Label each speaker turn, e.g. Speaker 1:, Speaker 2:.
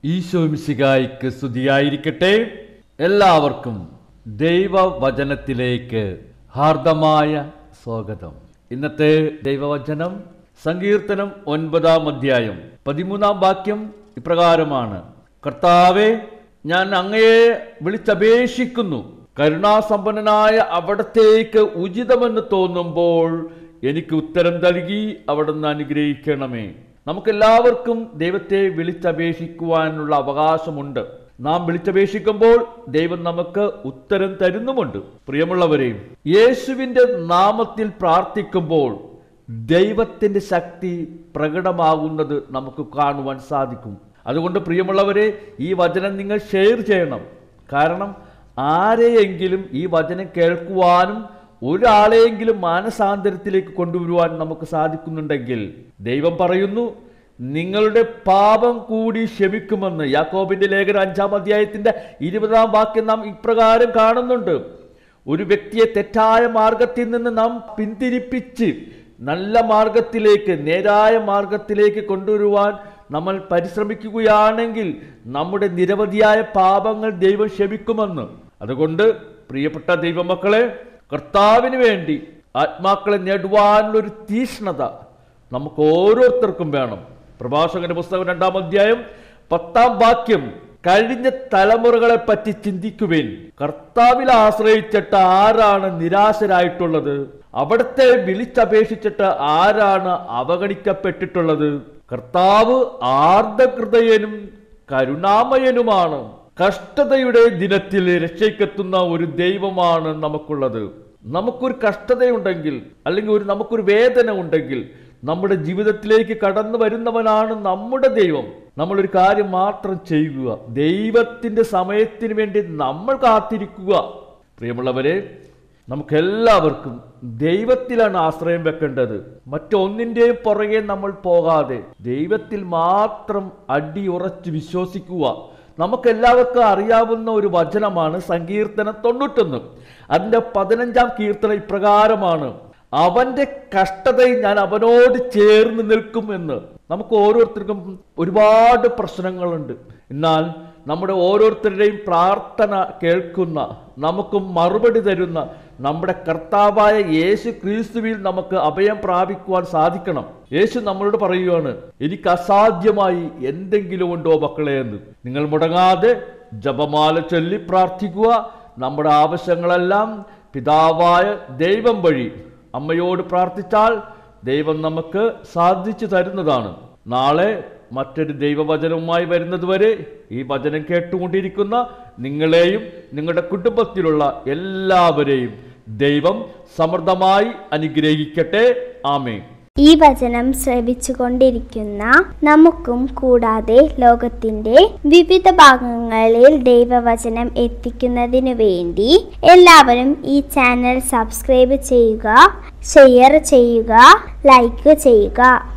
Speaker 1: ഈശോ മിശിഹായിക്ക് സ്തുതിയായിരിക്കട്ടെ എല്ലാവർക്കും ദൈവവചനത്തിലേക്ക് ഹാർദമായ സ്വാഗതം ഇന്നത്തെ ദൈവവചനം സങ്കീർത്തനം ഒൻപതാം അധ്യായം പതിമൂന്നാം വാക്യം ഇപ്രകാരമാണ് കർത്താവെ ഞാൻ അങ്ങയെ വിളിച്ചപേക്ഷിക്കുന്നു കരുണാസമ്പന്നനായ അവിടത്തേക്ക് ഉചിതമെന്ന് തോന്നുമ്പോൾ എനിക്ക് ഉത്തരം നൽകി അവിടുന്ന് അനുഗ്രഹിക്കണമേ നമുക്കെല്ലാവർക്കും ദൈവത്തെ വിളിച്ചപേക്ഷിക്കുവാനുള്ള അവകാശമുണ്ട് നാം വിളിച്ചപേക്ഷിക്കുമ്പോൾ ദൈവം നമുക്ക് ഉത്തരം തരുന്നുമുണ്ട് പ്രിയമുള്ളവരെയും യേശുവിൻ്റെ നാമത്തിൽ പ്രാർത്ഥിക്കുമ്പോൾ ദൈവത്തിൻ്റെ ശക്തി പ്രകടമാകുന്നത് നമുക്ക് കാണുവാൻ സാധിക്കും അതുകൊണ്ട് പ്രിയമുള്ളവരെ ഈ വചനം നിങ്ങൾ ഷെയർ ചെയ്യണം കാരണം ആരെയെങ്കിലും ഈ വചനം കേൾക്കുവാനും ഒരാളെയെങ്കിലും മാനസാന്തരത്തിലേക്ക് കൊണ്ടുവരുവാൻ നമുക്ക് സാധിക്കുന്നുണ്ടെങ്കിൽ ദൈവം പറയുന്നു നിങ്ങളുടെ പാപം കൂടി ക്ഷമിക്കുമെന്ന് യാക്കോബിന്റെ ലേഖനം അഞ്ചാം അധ്യായത്തിന്റെ ഇരുപതാം വാക്യം നാം ഇപ്രകാരം കാണുന്നുണ്ട് ഒരു വ്യക്തിയെ തെറ്റായ മാർഗത്തിൽ നിന്ന് നാം പിന്തിരിപ്പിച്ച് നല്ല മാർഗത്തിലേക്ക് നേരായ മാർഗത്തിലേക്ക് കൊണ്ടുവരുവാൻ നമ്മൾ പരിശ്രമിക്കുകയാണെങ്കിൽ നമ്മുടെ നിരവധിയായ പാപങ്ങൾ ദൈവം ക്ഷമിക്കുമെന്ന് അതുകൊണ്ട് പ്രിയപ്പെട്ട ദൈവമക്കളെ കർത്താവിന് വേണ്ടി ആത്മാക്കളെ നേടുവാനുള്ള ഒരു തീഷ്ണത നമുക്ക് ഓരോരുത്തർക്കും വേണം പ്രഭാഷകന്റെ പുസ്തകം രണ്ടാം അധ്യായം പത്താം വാക്യം കഴിഞ്ഞ തലമുറകളെ പറ്റി ചിന്തിക്കുവേൻ കർത്താവിൽ ആശ്രയിച്ചിട്ട് ആരാണ് നിരാശരായിട്ടുള്ളത് അവിടുത്തെ വിളിച്ചപേക്ഷിച്ചിട്ട് ആരാണ് അവഗണിക്കപ്പെട്ടിട്ടുള്ളത് കർത്താവ് ആർദ്രഹൃദയനും കരുണാമയനുമാണ് കഷ്ടതയുടെ ദിനത്തിൽ രക്ഷയ്ക്കെത്തുന്ന ഒരു ദൈവമാണ് നമുക്കുള്ളത് നമുക്കൊരു കഷ്ടതയുണ്ടെങ്കിൽ അല്ലെങ്കിൽ ഒരു നമുക്കൊരു വേദന ഉണ്ടെങ്കിൽ നമ്മുടെ ജീവിതത്തിലേക്ക് കടന്നു വരുന്നവനാണ് നമ്മുടെ ദൈവം നമ്മളൊരു കാര്യം മാത്രം ചെയ്യുക ദൈവത്തിന്റെ സമയത്തിന് വേണ്ടി നമ്മൾ കാത്തിരിക്കുക പ്രിയമുള്ളവരെ നമുക്കെല്ലാവർക്കും ദൈവത്തിലാണ് ആശ്രയം വെക്കേണ്ടത് മറ്റൊന്നിൻ്റെയും പുറകെ നമ്മൾ പോകാതെ ദൈവത്തിൽ മാത്രം അടിയുറച്ച് വിശ്വസിക്കുക നമുക്കെല്ലാവർക്കും അറിയാവുന്ന ഒരു വചനമാണ് സങ്കീർത്തനം തൊണ്ണൂറ്റൊന്ന് അതിൻ്റെ പതിനഞ്ചാം കീർത്തനം ഇപ്രകാരമാണ് അവന്റെ കഷ്ടതയിൽ ഞാൻ അവനോട് ചേർന്ന് നിൽക്കും എന്ന് നമുക്ക് ഓരോരുത്തർക്കും ഒരുപാട് പ്രശ്നങ്ങളുണ്ട് എന്നാൽ നമ്മുടെ ഓരോരുത്തരുടെയും പ്രാർത്ഥന കേൾക്കുന്ന നമുക്ക് മറുപടി തരുന്ന നമ്മുടെ കർത്താവായ യേശു ക്രിസ്തുവിൽ നമുക്ക് അഭയം പ്രാപിക്കുവാൻ സാധിക്കണം യേശു നമ്മളോട് പറയുകയാണ് എനിക്ക് അസാധ്യമായി എന്തെങ്കിലും ഉണ്ടോ മക്കളെ എന്ന് നിങ്ങൾ മുടങ്ങാതെ ജപമാല ചൊല്ലി പ്രാർത്ഥിക്കുക നമ്മുടെ ആവശ്യങ്ങളെല്ലാം പിതാവായ ദൈവം വഴി അമ്മയോട് പ്രാർത്ഥിച്ചാൽ ദൈവം നമുക്ക് സാധിച്ചു തരുന്നതാണ് നാളെ മറ്റൊരു ദൈവവചനവുമായി വരുന്നതുവരെ ഈ വചനം കേട്ടുകൊണ്ടിരിക്കുന്ന നിങ്ങളെയും നിങ്ങളുടെ കുടുംബത്തിലുള്ള എല്ലാവരെയും ദൈവം സമൃദ്ധമായി അനുഗ്രഹിക്കട്ടെ ആമേ
Speaker 2: ഈ വചനം ശ്രവിച്ചുകൊണ്ടിരിക്കുന്ന നമുക്കും കൂടാതെ ലോകത്തിന്റെ വിവിധ ഭാഗങ്ങളിൽ ദൈവവചനം എത്തിക്കുന്നതിനു വേണ്ടി എല്ലാവരും ഈ ചാനൽ സബ്സ്ക്രൈബ് ചെയ്യുക ഷെയർ ചെയ്യുക ലൈക്ക് ചെയ്യുക